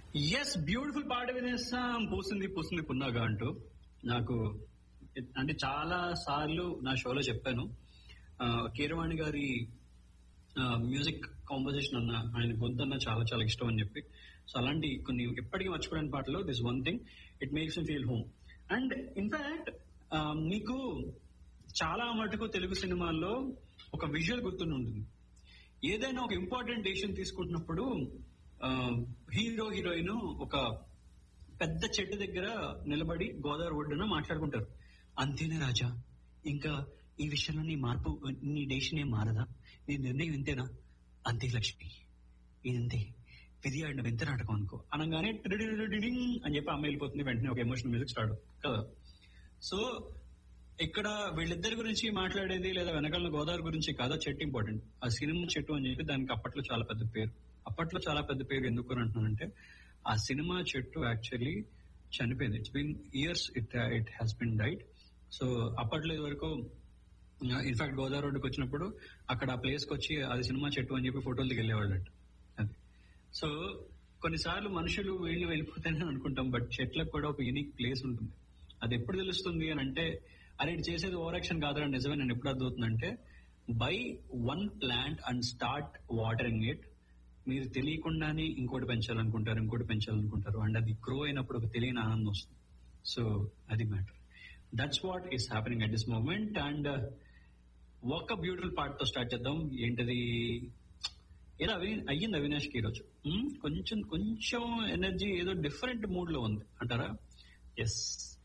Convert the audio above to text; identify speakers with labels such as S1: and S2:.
S1: yes beautiful పాట వినేస్తాం పూసింది పూసింది పున్నాగా అంటూ నాకు అంటే చాలా సార్లు నా షోలో చెప్పాను ఆ, కీరవాణి గారి మ్యూజిక్ కాంపోజిషన్ అన్న ఆయన గొంతు అన్న చాలా చాలా ఇష్టం అని చెప్పి సో అలాంటి కొన్ని ఎప్పటికీ మర్చిపోలేని పాటలు this one thing it makes feel home and in fact మీకు చాలా మటుకు తెలుగు సినిమాల్లో ఒక విజువల్ గుర్తుండి ఉంటుంది ఏదైనా ఒక ఇంపార్టెంట్ డెసిషన్ తీసుకుంటున్నప్పుడు హీరో హీరోయిన్ ఒక పెద్ద చెట్టు దగ్గర నిలబడి గోదావరి ఒడ్డున మాట్లాడుకుంటారు అంతేనా రాజా ఇంకా ఈ విషయంలో నీ మార్పు నీ డెసిషన్ ఏం మారదా నీ నిర్ణయం ఇంతేనా అంతే లక్ష్మి ఇదంతే విధి ఆడిన వింత నాటకం అనుకో అనగానే ట్రిడిడిడిడింగ్ అని చెప్పి అమ్మ వెళ్ళిపోతుంది వెంటనే ఒక ఎమోషనల్ మ్యూజిక్ స్టార్ట్ కదా సో ఇక్కడ వీళ్ళిద్దరి గురించి మాట్లాడేది లేదా వెనకాల గోదావరి గురించి కాదా చెట్టు ఇంపార్టెంట్ ఆ సినిమా చెట్టు అని చెప్పి దానికి అప్పట్లో చాలా పెద్ద పేరు అప్పట్లో చాలా పెద్ద పేరు ఎందుకు అని అంటున్నానంటే ఆ సినిమా చెట్టు యాక్చువల్లీ చనిపోయింది it's been years it it has been died so అప్పట్లో ఇది వరకు ఇన్ఫాక్ట్ గోదావరి రోడ్డుకి వచ్చినప్పుడు అక్కడ ఆ ప్లేస్ కి వచ్చి అది సినిమా చెట్టు అని చెప్పి ఫోటోలు దిగెళ్ళేవాళ్ళట అది సో కొన్నిసార్లు మనుషులు వెళ్ళి వెళ్ళిపోతానే అనుకుంటాం బట్ చెట్లకు కూడా ఒక యూనిక్ ప్లేస్ ఉంటుంది అది ఎప్పుడు తెలుస్తుంది అని అంటే అరే ఇది చేసేది ఓవర్ యాక్షన్ కాదురా నిజమే నేను ఎప్పుడు అర్థమవుతుందంటే by one plant and start watering it మీరు తెలియకుండానే ఇంకోటి పెంచాలనుకుంటారు ఇంకోటి పెంచాలనుకుంటారు అండ్ అది గ్రో అయినప్పుడు ఒక తెలియని ఆనందం వస్తుంది సో అది matter that's what is happening at this moment and ఒక బ్యూటిఫుల్ పార్ట్ తో స్టార్ట్ చేద్దాం ఏంటది ఏదో అవి అయ్యింది అవినాష్ కి ఈరోజు ఉమ్, కొంచెం కొంచెం ఎనర్జీ ఏదో డిఫరెంట్ మూడ్ లో ఉంది అంటారా ఎస్